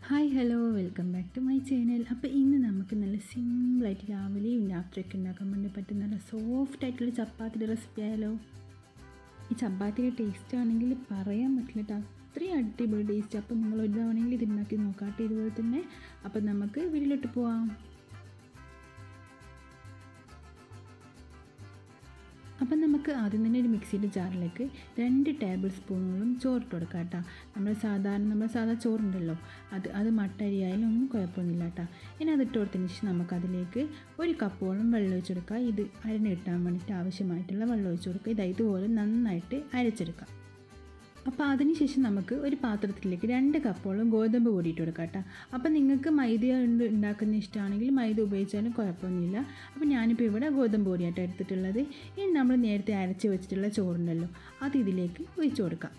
hi hello welcome back to my channel അപ്പോൾ ഇന്ന് നമുക്ക് നല്ല സിമ്പിളായിട്ട് രാവിലെയും രാത്രിയൊക്കെ ഉണ്ടാക്കാൻ വേണ്ടി പറ്റുന്ന നല്ല സോഫ്റ്റ് ആയിട്ടുള്ള ചപ്പാത്തിയുടെ റെസിപ്പി ആയാലോ ഈ ചപ്പാത്തിയുടെ ടേസ്റ്റ് ആണെങ്കിൽ പറയാൻ പറ്റില്ല കേട്ടോ അത്രയും അടിപൊളി ടേസ്റ്റ് അപ്പോൾ നിങ്ങൾ ഒരു തവണയെങ്കിലും ഇത് ഉണ്ടാക്കി നോക്കാട്ടെ ഇതുപോലെ തന്നെ അപ്പം നമുക്ക് വീട്ടിലോട്ട് പോവാം അപ്പം നമുക്ക് ആദ്യം തന്നെ ഒരു മിക്സിയുടെ ജാറിലേക്ക് രണ്ട് ടേബിൾ സ്പൂണോളം ചോറിട്ട് കൊടുക്കാം കേട്ടോ നമ്മൾ സാധാരണ നമ്മൾ സാധാ ചോറുണ്ടല്ലോ അത് അത് മട്ടരി ആയാലും ഒന്നും കുഴപ്പമൊന്നുമില്ല കേട്ടോ ഇനി അതിട്ട് കൊടുത്തതിന് ശേഷം നമുക്കതിലേക്ക് ഒരു കപ്പോളം വെള്ളം ഒഴിച്ച് കൊടുക്കുക ഇത് അരഞ്ഞ് കിട്ടാൻ വേണ്ടിയിട്ട് ആവശ്യമായിട്ടുള്ള വെള്ളം ഒഴിച്ച് കൊടുക്കുക ഇത് ഇതുപോലെ നന്നായിട്ട് അരച്ചെടുക്കാം അപ്പോൾ അതിനുശേഷം നമുക്ക് ഒരു പാത്രത്തിലേക്ക് രണ്ട് കപ്പോളം ഗോതമ്പ് പൊടി ഇട്ട് കൊടുക്കാം കേട്ടോ അപ്പോൾ നിങ്ങൾക്ക് മൈദ കൊണ്ട് ഉണ്ടാക്കുന്ന ഇഷ്ടമാണെങ്കിൽ മൈദ ഉപയോഗിച്ചാലും കുഴപ്പമൊന്നുമില്ല അപ്പോൾ ഞാനിപ്പോൾ ഇവിടെ ഗോതമ്പ് പൊടിയായിട്ട് എടുത്തിട്ടുള്ളത് ഇനി നമ്മൾ നേരത്തെ അരച്ച് വെച്ചിട്ടുള്ള ചോറുണ്ടല്ലോ അത് ഇതിലേക്ക് ഒഴിച്ച് കൊടുക്കാം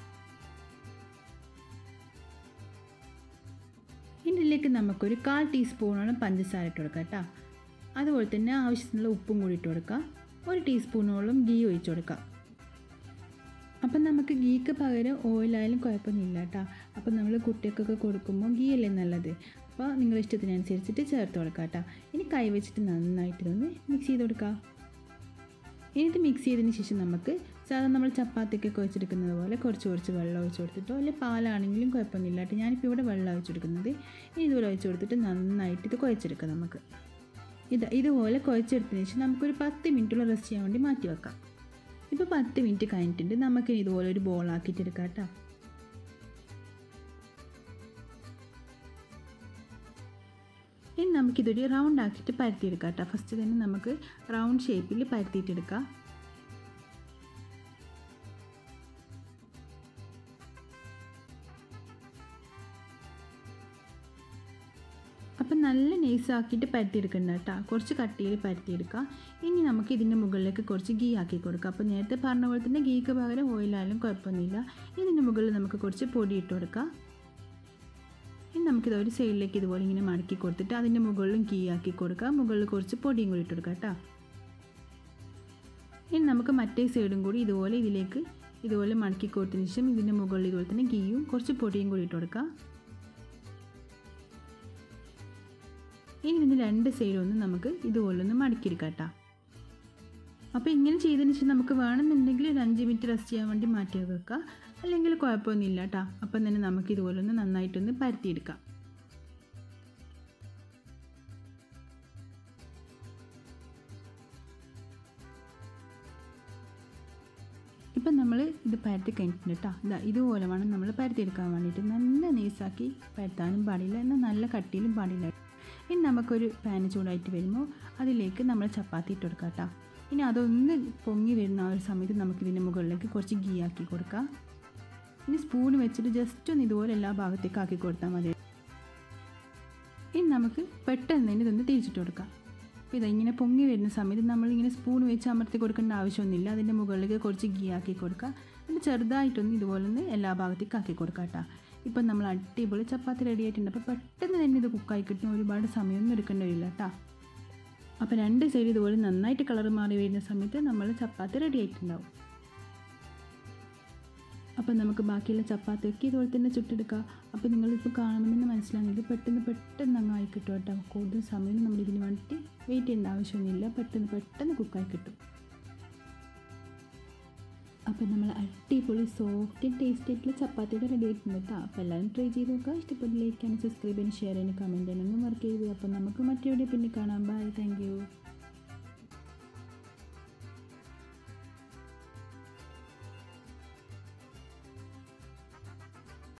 ഇതിലേക്ക് നമുക്കൊരു കാൽ ടീസ്പൂണോളം പഞ്ചസാര ഇട്ട് കൊടുക്കാം കേട്ടോ അതുപോലെ തന്നെ ആവശ്യത്തിനുള്ള ഉപ്പും കൂടി ഇട്ട് കൊടുക്കാം ഒരു ടീസ്പൂണോളം ഗീ ഒഴിച്ച് കൊടുക്കാം അപ്പം നമുക്ക് ഗീക്ക് പകരം ഓയിലായാലും കുഴപ്പമൊന്നുമില്ല കേട്ടോ അപ്പം നമ്മൾ കുട്ടികൾക്കൊക്കെ കൊടുക്കുമ്പോൾ ഗീ അല്ലേ നല്ലത് അപ്പോൾ നിങ്ങൾ ഇഷ്ടത്തിനനുസരിച്ചിട്ട് ചേർത്ത് കൊടുക്കുക കേട്ടോ ഇനി കൈ വെച്ചിട്ട് നന്നായിട്ട് ഇതൊന്ന് മിക്സ് ചെയ്ത് കൊടുക്കുക ഇനി ഇത് മിക്സ് ചെയ്തതിന് ശേഷം നമുക്ക് സാധാരണ നമ്മൾ ചപ്പാത്തിയൊക്കെ കുഴച്ചെടുക്കുന്നത് പോലെ കുറച്ച് കുറച്ച് വെള്ളം ഒഴിച്ച് കൊടുത്തിട്ടോ അല്ലെങ്കിൽ പാലാണെങ്കിലും കുഴപ്പമൊന്നുമില്ല കേട്ടോ ഞാനിപ്പോൾ ഇവിടെ വെള്ളം ഒഴിച്ചെടുക്കുന്നത് ഇനി ഇതുപോലെ ഒഴിച്ച് കൊടുത്തിട്ട് നന്നായിട്ട് ഇത് കുഴച്ചെടുക്കാം നമുക്ക് ഇത് ഇതുപോലെ കുഴച്ചെടുത്തതിന് ശേഷം നമുക്കൊരു പത്ത് മിനിറ്റുള്ള റെസ്റ്റ് ചെയ്യാൻ വേണ്ടി മാറ്റി വെക്കാം ഇപ്പോൾ പത്ത് മിനിറ്റ് കഴിഞ്ഞിട്ടുണ്ട് നമുക്ക് ഇതുപോലെ ഒരു ബോളാക്കിയിട്ട് എടുക്കാം കേട്ടോ ഇനി നമുക്കിതൊരു റൗണ്ട് ആക്കിയിട്ട് പരത്തിയെടുക്കാം കേട്ടോ ഫസ്റ്റ് തന്നെ നമുക്ക് റൗണ്ട് ഷേപ്പിൽ പരത്തിയിട്ടെടുക്കാം അപ്പം നല്ല നൈസാക്കിയിട്ട് പരത്തിയെടുക്കണ്ട കേട്ടോ കുറച്ച് കട്ടിയിൽ പരത്തിയെടുക്കുക ഇനി നമുക്ക് ഇതിൻ്റെ മുകളിലേക്ക് കുറച്ച് ഗീ ആക്കി കൊടുക്കുക അപ്പോൾ നേരത്തെ പറഞ്ഞ പോലെ തന്നെ ഗീക്ക് പകരം ഓയിലായാലും കുഴപ്പമൊന്നുമില്ല ഇതിൻ്റെ മുകളിൽ നമുക്ക് കുറച്ച് പൊടി ഇട്ട് കൊടുക്കാം ഇനി നമുക്കിത് ഒരു സൈഡിലേക്ക് ഇതുപോലെ ഇങ്ങനെ മടക്കി കൊടുത്തിട്ട് അതിൻ്റെ മുകളിലും ഗീ ആക്കി കൊടുക്കുക മുകളിൽ കുറച്ച് പൊടിയും കൂടി ഇട്ട് കൊടുക്കുക കേട്ടോ ഇനി നമുക്ക് മറ്റേ സൈഡും കൂടി ഇതുപോലെ ഇതിലേക്ക് ഇതുപോലെ മടക്കി കൊടുത്തതിന് ശേഷം ഇതിൻ്റെ മുകളിൽ ഇതുപോലെ തന്നെ ഗീയും കുറച്ച് പൊടിയും കൂടി ഇട്ട് കൊടുക്കുക ഇനി ഇതിൻ്റെ രണ്ട് സൈഡും ഒന്ന് നമുക്ക് ഇതുപോലെ ഒന്ന് മടക്കിയെടുക്കാം കേട്ടോ അപ്പോൾ ഇങ്ങനെ ചെയ്തതിന് ശേഷം നമുക്ക് വേണമെന്നുണ്ടെങ്കിൽ ഒരു അഞ്ച് മിനിറ്റ് റെസ്റ്റ് ചെയ്യാൻ വേണ്ടി മാറ്റി വെക്കുക അല്ലെങ്കിൽ കുഴപ്പമൊന്നുമില്ല കേട്ടോ അപ്പം തന്നെ നമുക്ക് ഇതുപോലെ ഒന്ന് നന്നായിട്ടൊന്ന് പരത്തിയെടുക്കാം ഇപ്പം നമ്മൾ ഇത് പരത്തി കഴിഞ്ഞിട്ടുണ്ട് കേട്ടോ ഇതാ ഇതുപോലെ വേണം നമ്മൾ പരത്തിയെടുക്കാൻ വേണ്ടിയിട്ട് നല്ല നൈസാക്കി പരത്താനും പാടില്ല എന്നാൽ നല്ല കട്ടിയിലും പാടില്ല ഇനി നമുക്കൊരു പാന് ചൂടായിട്ട് വരുമ്പോൾ അതിലേക്ക് നമ്മൾ ചപ്പാത്തി ഇട്ട് കൊടുക്കാം കേട്ടോ ഇനി അതൊന്ന് പൊങ്ങി വരുന്ന ആ ഒരു സമയത്ത് നമുക്കിതിൻ്റെ മുകളിലേക്ക് കുറച്ച് ഗീ ആക്കി കൊടുക്കാം ഇനി സ്പൂൺ വെച്ചിട്ട് ജസ്റ്റ് ഒന്ന് ഇതുപോലെ എല്ലാ ഭാഗത്തേക്ക് ആക്കി കൊടുത്താൽ മതി ഇനി നമുക്ക് പെട്ടെന്ന് തന്നെ ഇതൊന്ന് തിരിച്ചിട്ട് കൊടുക്കാം അപ്പോൾ ഇതിങ്ങനെ പൊങ്ങി വരുന്ന സമയത്ത് നമ്മളിങ്ങനെ സ്പൂൺ വെച്ച് അമർത്തി കൊടുക്കേണ്ട ആവശ്യമൊന്നുമില്ല അതിൻ്റെ മുകളിലേക്ക് കുറച്ച് ഗീ ആക്കി കൊടുക്കുക എന്നിട്ട് ചെറുതായിട്ടൊന്ന് ഇതുപോലെ ഒന്ന് എല്ലാ ഭാഗത്തേക്ക് ആക്കി കൊടുക്കാം കേട്ടോ ഇപ്പം നമ്മൾ അടിപൊളി ചപ്പാത്തി റെഡി ആയിട്ടുണ്ട് അപ്പോൾ പെട്ടെന്ന് തന്നെ ഇത് കുക്കായി കിട്ടും ഒരുപാട് സമയമൊന്നും എടുക്കേണ്ടി വരില്ല കേട്ടോ അപ്പോൾ രണ്ട് സൈഡ് ഇതുപോലെ നന്നായിട്ട് കളർ മാറി വരുന്ന സമയത്ത് നമ്മൾ ചപ്പാത്തി റെഡി ആയിട്ടുണ്ടാവും അപ്പോൾ നമുക്ക് ബാക്കിയുള്ള ചപ്പാത്തിയൊക്കെ ഇതുപോലെ തന്നെ ചുട്ടെടുക്കാം അപ്പോൾ നിങ്ങളിപ്പോൾ കാണുമ്പോൾ തന്നെ മനസ്സിലാണെങ്കിൽ പെട്ടെന്ന് പെട്ടെന്ന് അങ്ങ് ആയി കിട്ടും കേട്ടോ കൂടുതൽ സമയം നമ്മൾ ഇതിന് വേണ്ടിയിട്ട് വെയിറ്റ് ചെയ്യേണ്ട ആവശ്യമൊന്നുമില്ല പെട്ടെന്ന് പെട്ടെന്ന് കുക്കായി കിട്ടും അപ്പോൾ നമ്മൾ അടിപൊളി സോഫ്റ്റ് ആൻഡ് ടേസ്റ്റി ആയിട്ടുള്ള ചപ്പാത്തിയുടെ റെഡി ആയിട്ടുണ്ട് കേട്ടോ അപ്പോൾ എല്ലാവരും ട്രൈ ചെയ്ത് നോക്കുക ഇഷ്ടപ്പെട്ട് ലൈക്ക് ചെയ്യാനും സബ്സ്ക്രൈബ് ചെയ്യാനും ഷെയർ ചെയ്യാനും കമൻറ്റ് ചെയ്യാനൊന്നും വർക്ക് ചെയ്ത് അപ്പോൾ നമുക്ക് മറ്റെവിടെ പിന്നെ കാണാം ബൈ താങ്ക്